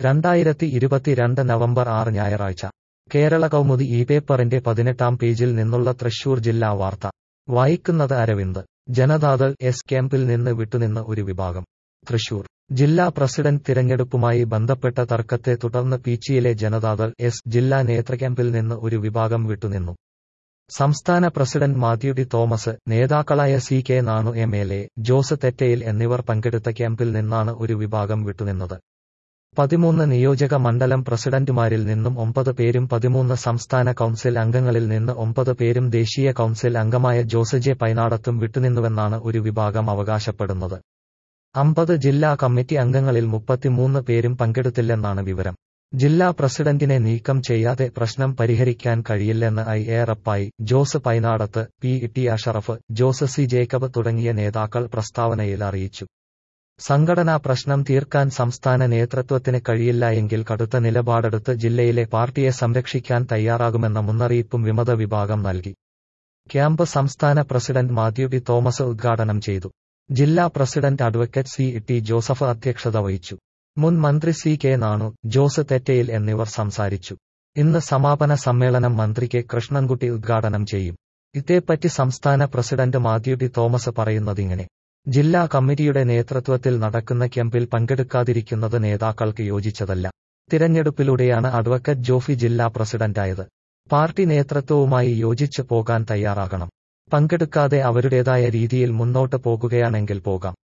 രണ്ടായിരത്തി ഇരുപത്തിരണ്ട് നവംബർ ആറ് ഞായറാഴ്ച കേരള കൗമുദി ഈ പേപ്പറിന്റെ പതിനെട്ടാം പേജിൽ നിന്നുള്ള തൃശൂർ ജില്ലാ വാർത്ത വായിക്കുന്നത് അരവിന്ദ് ജനതാദൾ എസ് ക്യാമ്പിൽ നിന്ന് വിട്ടുനിന്ന് ഒരു വിഭാഗം തൃശൂർ ജില്ലാ പ്രസിഡന്റ് തിരഞ്ഞെടുപ്പുമായി ബന്ധപ്പെട്ട തർക്കത്തെ തുടർന്ന് പീച്ചിയിലെ ജനതാദൾ എസ് ജില്ലാ നേതൃക്യാമ്പിൽ നിന്ന് ഒരു വിഭാഗം വിട്ടുനിന്നു സംസ്ഥാന പ്രസിഡന്റ് മാത്യു ടി തോമസ് നേതാക്കളായ C K Nanu M L A Jose Thettayil എന്നിവർ പങ്കെടുത്ത ക്യാമ്പിൽ നിന്നാണ് ഒരു വിഭാഗം വിട്ടുനിന്നത് പതിമൂന്ന് നിയോജക മണ്ഡലം പ്രസിഡന്റുമാരിൽ നിന്നും ഒമ്പത് പേരും പതിമൂന്ന് സംസ്ഥാന കൗൺസിൽ അംഗങ്ങളിൽ നിന്ന് ഒമ്പത് പേരും ദേശീയ കൗൺസിൽ അംഗമായ ജോസ് ജെ പൈനാടത്തും വിട്ടുനിന്നുവെന്നാണ് ഒരു വിഭാഗം അവകാശപ്പെടുന്നത് അമ്പത് ജില്ലാ കമ്മിറ്റി അംഗങ്ങളിൽ മുപ്പത്തിമൂന്ന് പേരും പങ്കെടുത്തില്ലെന്നാണ് വിവരം ജില്ലാ പ്രസിഡന്റിനെ നീക്കം ചെയ്യാതെ പ്രശ്നം പരിഹരിക്കാൻ കഴിയില്ലെന്ന് I A Rappai Jose Painadath P T Ashraf Jose C Jacob തുടങ്ങിയ നേതാക്കൾ പ്രസ്താവനയിൽ അറിയിച്ചു സംഘടനാ പ്രശ്നം തീർക്കാൻ സംസ്ഥാന നേതൃത്വത്തിന് കഴിയില്ല എങ്കിൽ കടുത്ത നിലപാടെടുത്ത് ജില്ലയിലെ പാർട്ടിയെ സംരക്ഷിക്കാൻ തയ്യാറാകുമെന്ന മുന്നറിയിപ്പും വിമത വിഭാഗം നൽകി ക്യാമ്പ് സംസ്ഥാന പ്രസിഡന്റ് മാത്യു ടി തോമസ് ഉദ്ഘാടനം ചെയ്തു ജില്ലാ president advocate C T Joseph അധ്യക്ഷത വഹിച്ചു മുൻ മന്ത്രി സി കെ നാണു ജോസ് തെറ്റയിൽ എന്നിവർ സംസാരിച്ചു ഇന്ന് സമാപന സമ്മേളനം മന്ത്രി കെ കൃഷ്ണൻകുട്ടി ഉദ്ഘാടനം ചെയ്യും ഇതേപ്പറ്റി സംസ്ഥാന പ്രസിഡന്റ് മാത്യു ടി തോമസ് പറയുന്നതിങ്ങനെ ജില്ലാ കമ്മിറ്റിയുടെ നേതൃത്വത്തിൽ നടക്കുന്ന ക്യാമ്പിൽ പങ്കെടുക്കാതിരിക്കുന്നത് നേതാക്കൾക്ക് യോജിച്ചതല്ല തിരഞ്ഞെടുപ്പിലൂടെയാണ് അഡ്വക്കറ്റ് ജോഫി ജില്ലാ പ്രസിഡന്റായത് പാർട്ടി നേതൃത്വവുമായി യോജിച്ച് പോകാൻ തയ്യാറാകണം പങ്കെടുക്കാതെ അവരുടേതായ രീതിയിൽ മുന്നോട്ട് പോകുകയാണെങ്കിൽ പോകാം